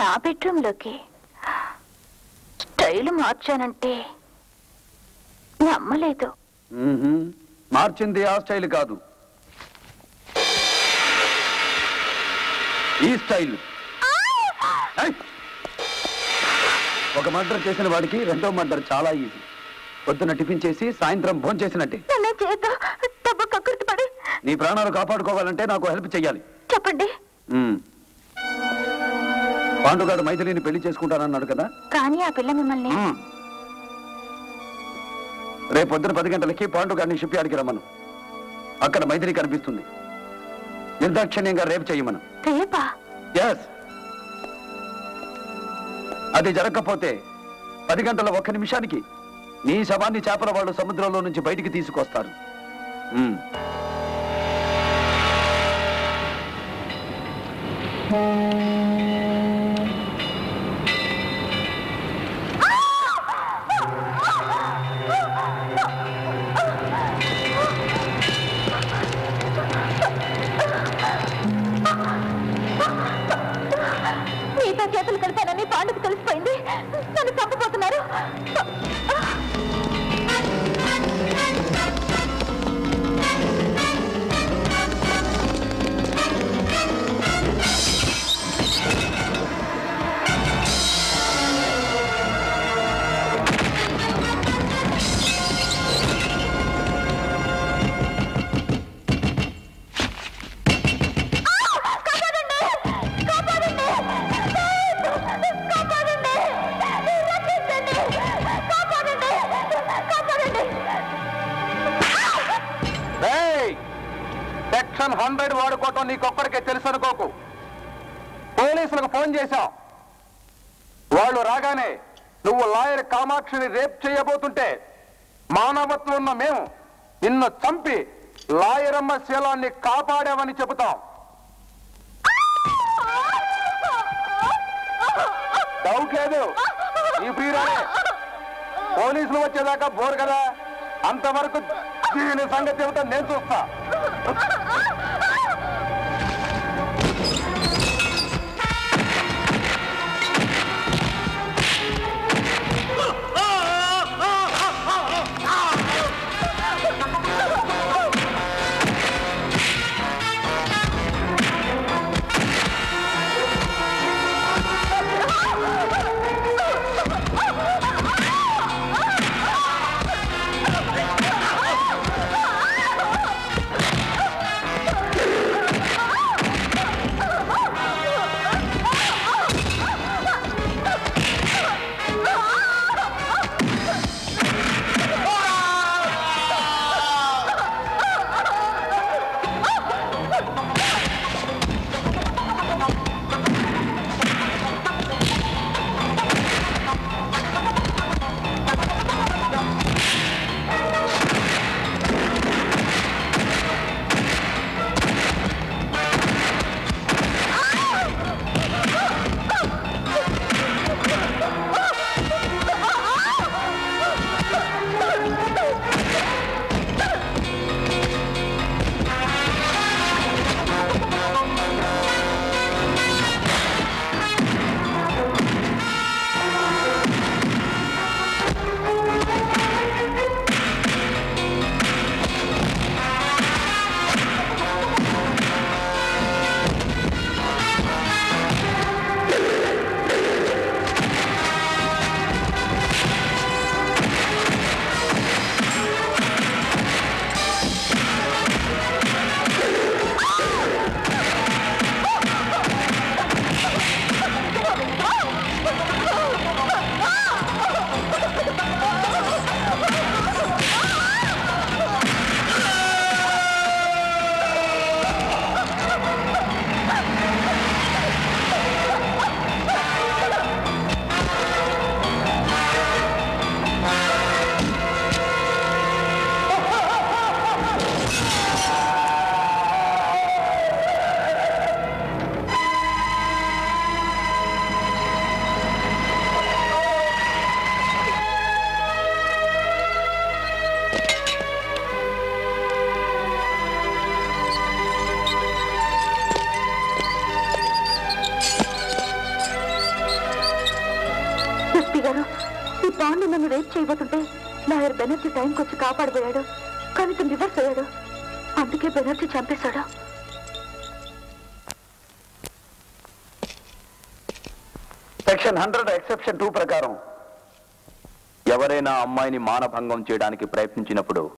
నా బెడ్రూమ్లోకి స్టైల్ మార్చానంటే నమ్మలేదు మ్మ్హ్మ్. మార్చింది ఆ స్టైల్ కాదు ఈ స్టైల్ ఏయ్! ఒక మర్డర్ చేసిన వాడికి రెండో మర్డర్ చాలా ఈజీ పొద్దున టిఫిన్ చేసి సాయంత్రం భోజనం చేసినట్టే నన్నే చేద్దా డబ్బు కక్కుర్తి పడి నీ ప్రాణాలు కాపాడుకోవాలంటే నాకు హెల్ప్ చెయ్యాలి చెప్పండి మ్మ్. పాండుగాడు మైథిలిని పెళ్లి చేసుకుంటానన్నాడు కదా కానీ ఆ పిల్ల మిమ్మల్ని మ్మ్. రేపు పొద్దున పది గంటలకి పాండుగాడిని షిప్ యార్డ్కి రమ్మను అక్కడ మైథిలి కనిపిస్తుంది నిర్దాక్షిణ్యంగా రేపు చెయ్యమను రేపా ఎస్ అది జరగకపోతే పది గంటల ఒక్క నిమిషానికి నీ శవాన్ని చేపల వాళ్ళు సముద్రంలో నుంచి బయటికి తీసుకొస్తారు మ్మ్. మీతో చేతులు కలిపానని పాండుకు తెలిసిపోయింది నన్ను చంపబోతున్నారు కాపాడండి కాపాడండి కాపాడండి రక్షించండి కాపాడండి కాపాడండి సెక్షన్ హండ్రెడ్ వాడుకోవటం నీకొక్కడికే తెలుసు అనుకోకు పోలీసులకు ఫోన్ చేశాం వాళ్ళు రాగానే నువ్వు లాయర్ కామాక్షిని రేప్ చేయబోతుంటే మానవత్వం ఉన్న మేము నిన్ను చంపి లాయరమ్మ శీలాన్ని కాపాడామని చెబుతాం డౌట్ లేదు ఈ ఫ్రీరానే పోలీసులు వచ్చేదాకా బోరు కదా అంతవరకు దీని సంగతి ఏమిటో నేను చూస్తా ఆ ఎస్పీ గారు ఈ పాండు నన్ను రేప్ చేయబోతుంటే లాయర్ బెనర్జీ టైంకి వచ్చి కాపాడబోయాడు కానీ తను రివర్స్ అయ్యాడు అందుకే బెనర్జీ చంపేశాడు సెక్షన్ హండ్రెడ్ ఎక్సెప్షన్ టూ ప్రకారం ఎవరైనా అమ్మాయిని మానభంగం చేయడానికి ప్రయత్నించినప్పుడు